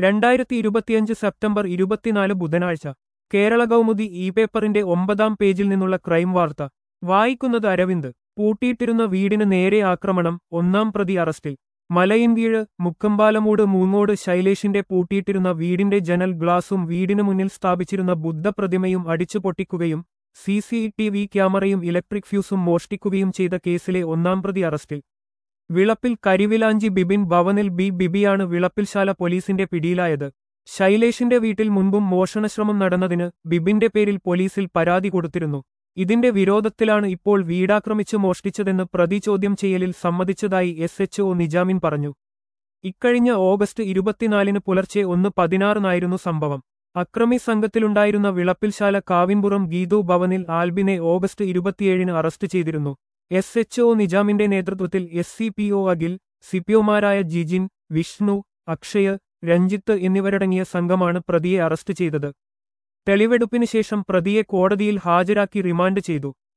രണ്ടായിരത്തി ഇരുപത്തിയഞ്ച് സെപ്റ്റംബർ ഇരുപത്തിനാല് ബുധനാഴ്ച കേരള കൗമുദി ഇ പേപ്പറിന്റെ ഒമ്പതാം പേജിൽ നിന്നുള്ള ക്രൈം വാർത്ത വായിക്കുന്നത് അരവിന്ദ് പൂട്ടിയിട്ടിരുന്ന വീടിന് നേരെ ആക്രമണം ഒന്നാം പ്രതി അറസ്റ്റിൽ മലയിൻകീഴ് മുക്കമ്പാലമൂട് മൂങ്ങോട് ശൈലേഷിന്റെ പൂട്ടിയിട്ടിരുന്ന വീടിന്റെ ജനൽ ഗ്ലാസും വീടിനു മുന്നിൽ സ്ഥാപിച്ചിരുന്ന ബുദ്ധപ്രതിമയും അടിച്ചു പൊട്ടിക്കുകയും സി സി ടി വി ക്യാമറയും ഇലക്ട്രിക് ഫ്യൂസും മോഷ്ടിക്കുകയും ചെയ്ത കേസിലെ ഒന്നാം പ്രതി അറസ്റ്റിൽ വിളപ്പിൽ കരിവിലാഞ്ചി ബിബിൻ ഭവനിൽ ബി ബിബിയാണ് വിളപ്പിൽശാല പോലീസിന്റെ പിടിയിലായത് ശൈലേഷിന്റെ വീട്ടിൽ മുൻപും മോഷണശ്രമം നടന്നതിന് ബിബിന്റെ പേരിൽ പോലീസിൽ പരാതി കൊടുത്തിരുന്നു ഇതിന്റെ വിരോധത്തിലാണ് ഇപ്പോൾ വീടാക്രമിച്ച് മോഷ്ടിച്ചതെന്ന് പ്രതി ചോദ്യം ചെയ്യലിൽ സമ്മതിച്ചതായി എസ് എച്ച് ഒ നിജാമിൻ പറഞ്ഞു ഇക്കഴിഞ്ഞ ഓഗസ്റ്റ് ഇരുപത്തിനാലിന് പുലർച്ചെ ഒന്ന് പതിനാറിനായിരുന്നു സംഭവം അക്രമി സംഘത്തിലുണ്ടായിരുന്ന വിളപ്പിൽശാല കാവിൻപുറം ഗീതു ഭവനിൽ ആൽബിനെ ഓഗസ്റ്റ് ഇരുപത്തിയേഴിന് അറസ്റ്റ് ചെയ്തിരുന്നു എസ് എച്ച് ഒ നിജാമിന്റെ നേതൃത്വത്തിൽ S C P O Akhil സിപിഒമാരായ ജിജിൻ വിഷ്ണു അക്ഷയ് രഞ്ജിത്ത് എന്നിവരടങ്ങിയ സംഘമാണ് പ്രതിയെ അറസ്റ്റ് ചെയ്തത് തെളിവെടുപ്പിന് ശേഷം പ്രതിയെ കോടതിയിൽ ഹാജരാക്കി റിമാൻഡ് ചെയ്തു